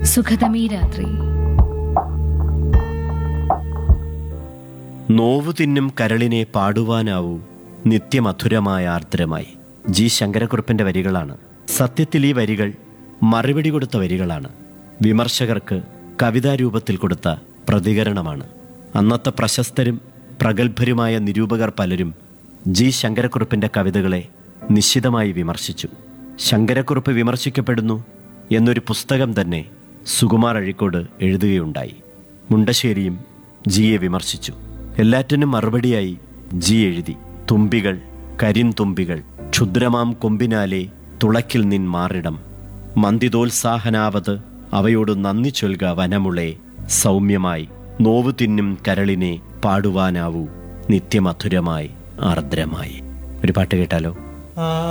സുഖതമീ രാത്രി നോവു തിന്നും കരളിനെ പാടുവാനാവൂ നിത്യമധുരമായ ആർദ്രമായി ജി ശങ്കരക്കുറുപ്പിന്റെ വരികളാണ് സത്യത്തിൽ ഈ വരികൾ മറുപടി കൊടുത്ത വരികളാണ് വിമർശകർക്ക് കവിതാരൂപത്തിൽ കൊടുത്ത പ്രതികരണമാണ് അന്നത്തെ പ്രശസ്തരും പ്രഗത്ഭരുമായ നിരൂപകർ പലരും ജി ശങ്കരക്കുറുപ്പിന്റെ കവിതകളെ നിശിതമായി വിമർശിച്ചു ശങ്കരക്കുറുപ്പ് വിമർശിക്കപ്പെടുന്നു എന്നൊരു പുസ്തകം തന്നെ സുകുമാർ അഴിക്കോട് എഴുതുകയുണ്ടായി മുണ്ടശ്ശേരിയും ജിയെ വിമർശിച്ചു എല്ലാറ്റിനും മറുപടിയായി ജി എഴുതി തുമ്പികൾ കരിന്തുമ്പികൾ ക്ഷുദ്രമാം കൊമ്പിനാലെ തുളക്കിൽ നിൻ മാറിടം മന്ദിതോത്സാഹനാവത് അവയോട് നന്ദി ചൊൽക വനമുളെ സൗമ്യമായി നോവു തിന്നും കരളിനെ പാടുവാനാവൂ നിത്യമധുരമായി ആർദ്രമായി ഒരു പാട്ട് കേട്ടാലോ ആ